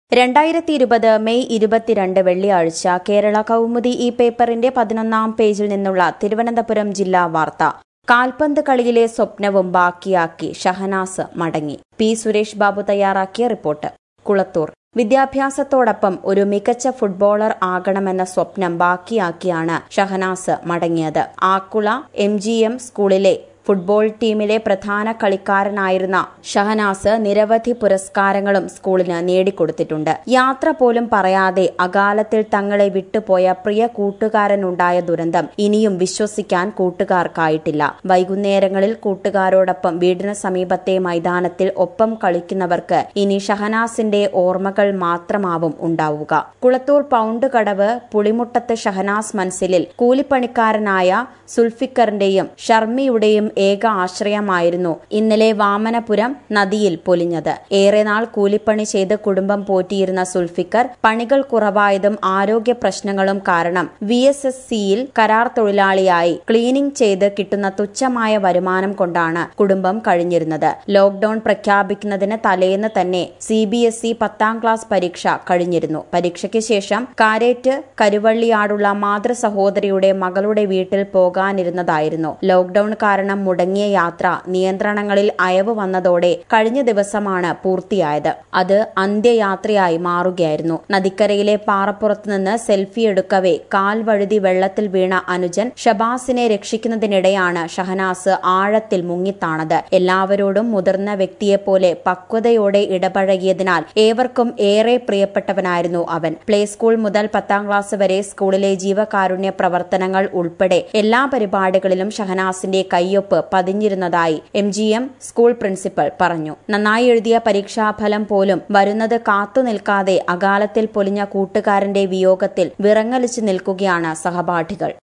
രണ്ടായിരത്തി ഇരുപത് മെയ് ഇരുപത്തിരണ്ട് വെള്ളിയാഴ്ച കേരള കൗമുദി ഈ പേപ്പറിന്റെ പതിനൊന്നാം പേജിൽ നിന്നുള്ള തിരുവനന്തപുരം ജില്ലാ വാർത്ത കാൽപന്ത് കളിയിലെ സ്വപ്നവും ബാക്കിയാക്കി ഷഹനാസ് മടങ്ങി പി സുരേഷ് ബാബു തയ്യാറാക്കിയ റിപ്പോർട്ട് കുളത്തൂർ വിദ്യാഭ്യാസത്തോടൊപ്പം ഒരു മികച്ച ഫുട്ബോളർ ആകണമെന്ന സ്വപ്നം ബാക്കിയാക്കിയാണ് ഷഹനാസ് മടങ്ങിയത് ആക്കുള എം സ്കൂളിലെ ഫുട്ബോൾ ടീമിലെ പ്രധാന കളിക്കാരനായിരുന്ന ഷഹനാസ് നിരവധി പുരസ്കാരങ്ങളും സ്കൂളിന് നേടിക്കൊടുത്തിട്ടുണ്ട് യാത്ര പോലും പറയാതെ അകാലത്തിൽ തങ്ങളെ വിട്ടുപോയ പ്രിയ കൂട്ടുകാരനുണ്ടായ ദുരന്തം ഇനിയും വിശ്വസിക്കാൻ കൂട്ടുകാർക്കായിട്ടില്ല വൈകുന്നേരങ്ങളിൽ കൂട്ടുകാരോടൊപ്പം വീടിന് സമീപത്തെ മൈതാനത്തിൽ ഒപ്പം കളിക്കുന്നവർക്ക് ഇനി ഷഹനാസിന്റെ ഓർമ്മകൾ മാത്രമാവും ഉണ്ടാവുക കുളത്തൂർ പൗണ്ട് കടവ് പുളിമുട്ടത്ത് ഷഹനാസ് മൻസിലിൽ കൂലിപ്പണിക്കാരനായ സുൽഫിക്കറിന്റെയും ഷർമിയുടെയും ഏക ആശ്രയമായിരുന്നു ഇന്നലെ വാമനപുരം നദിയിൽ പൊലിഞ്ഞത് ഏറെ നാൾ കൂലിപ്പണി ചെയ്ത് കുടുംബം പോറ്റിയിരുന്ന സുൽഫിക്കർ പണികൾ കുറവായതും ആരോഗ്യ പ്രശ്നങ്ങളും കാരണം വി എസ് എസ് സിയിൽ കരാർ തൊഴിലാളിയായി ക്ലീനിംഗ് ചെയ്ത് കിട്ടുന്ന തുച്ഛമായ വരുമാനം കൊണ്ടാണ് കുടുംബം കഴിഞ്ഞിരുന്നത് ലോക്ഡൌൺ പ്രഖ്യാപിക്കുന്നതിന് തലേന്ന് തന്നെ സി ബി എസ് ഇ പത്താം ക്ലാസ് പരീക്ഷ കഴിഞ്ഞിരുന്നു പരീക്ഷയ്ക്ക് ശേഷം കാരേറ്റ് കരുവള്ളിയാടുള്ള മാതൃ സഹോദരിയുടെ മകളുടെ വീട്ടിൽ പോകാനിരുന്നതായിരുന്നു ലോക്ഡൌൺ കാരണം മുടങ്ങിയ യാത്ര നിയന്ത്രണങ്ങളിൽ അയവ് വന്നതോടെ കഴിഞ്ഞ ദിവസമാണ് പൂർത്തിയായത് അത് അന്ത്യയാത്രയായി മാറുകയായിരുന്നു നദിക്കരയിലെ പാറപ്പുറത്ത് നിന്ന് സെൽഫി എടുക്കവേ കാൽ വഴുതി വെള്ളത്തിൽ വീണ അനുജൻ ഷബാസിനെ രക്ഷിക്കുന്നതിനിടെയാണ് ഷഹനാസ് ആഴത്തിൽ മുങ്ങിത്താണത് എല്ലാവരോടും മുതിർന്ന വ്യക്തിയെപ്പോലെ പക്വതയോടെ ഇടപഴകിയതിനാൽ ഏവർക്കും ഏറെ പ്രിയപ്പെട്ടവനായിരുന്നു അവൻ പ്ലേ സ്കൂൾ മുതൽ പത്താം ക്ലാസ് വരെ സ്കൂളിലെ ജീവകാരുണ്യ പ്രവർത്തനങ്ങൾ ഉൾപ്പെടെ എല്ലാ പരിപാടികളിലും ഷഹനാസിന്റെ കയ്യൊപ്പ് പതിഞ്ഞിരുന്നതായി M G M school principal പറഞ്ഞു നന്നായി എഴുതിയ പരീക്ഷാഫലം പോലും വരുന്നത് കാത്തുനിൽക്കാതെ അകാലത്തിൽ പൊലിഞ്ഞ കൂട്ടുകാരന്റെ വിയോഗത്തിൽ വിറങ്ങലിച്ചു നിൽക്കുകയാണ് സഹപാഠികൾ